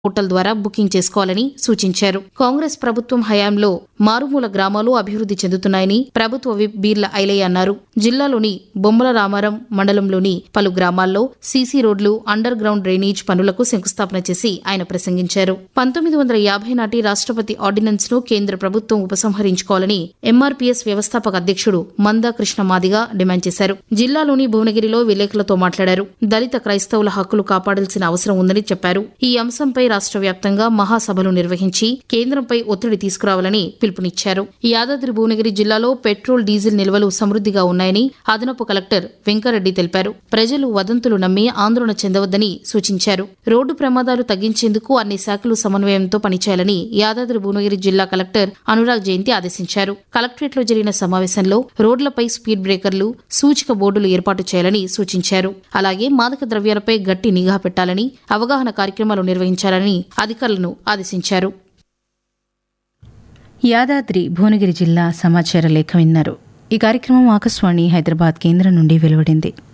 portal ద్వారా booking చేసుకోవాలని సూచించారు కాంగ్రెస్ ప్రభుత్వం హయాంలో మారుమూల గ్రామాలు అభివృద్ది చెందుతున్నాయని ప్రభుత్వ విప్ బీర్ల ఐలయ్య అన్నారు జిల్లాలోని బొమ్మల రామారం మండలంలోని పలు గ్రామాల్లో సీసీ రోడ్లు అండర్ గ్రౌండ్ డ్రైనేజ్ పనులకు శంకుస్థాపన చేసి ఆయన ప్రసంగించారు పంతొమ్మిది వందల యాభై నాటి రాష్ట్రపతి ఆర్డినెన్స్ ను కేంద్ర ప్రభుత్వం ఉపసంహరించుకోవాలని ఎంఆర్పీఎస్ వ్యవస్థాపక అధ్యక్షుడు మందా కృష్ణ మాదిగా డిమాండ్ చేశారు జిల్లాలోని భువనగిరిలో విలేకరులతో మాట్లాడారు దళిత క్రైస్తవుల హక్కులు కాపాడాల్సిన అవసరం ఉందని చెప్పారు ఈ అంశంపై రాష్ట్ర వ్యాప్తంగా మహాసభలు నిర్వహించి కేంద్రంపై ఒత్తిడి తీసుకురావాలని పిలుపునిచ్చారు యాదాద్రి భువనగిరి జిల్లాలో పెట్రోల్ డీజిల్ నిల్వలు సమృద్దిగా ఉన్నాయని అదనపు కలెక్టర్ వెంకరెడ్డి తెలిపారు ప్రజలు వదంతులు నమ్మి ఆందోళన చెందవద్దని సూచించారు రోడ్డు ప్రమాదాలు తగ్గించేందుకు అన్ని శాఖలు సమన్వయంతో పనిచేయాలని యాదాద్రి భువనగిరి జిల్లా కలెక్టర్ అనురాగ్ జయంతి ఆదేశించారు కలెక్టరేట్లో జరిగిన సమావేశంలో రోడ్లపై స్పీడ్ బ్రేకర్లు సూచిక బోర్డులు ఏర్పాటు చేయాలని సూచించారు అలాగే మాదక ద్రవ్యాలపై గట్టి నిఘా పెట్టాలని అవగాహన కార్యక్రమాలు నిర్వహించాలని అధికారులను ఆదేశించారు యాదాద్రి భువనగిరి జిల్లా సమాచార లేఖ విన్నారు ఈ కార్యక్రమం ఆకాశవాణి హైదరాబాద్ కేంద్రం నుండి వెలువడింది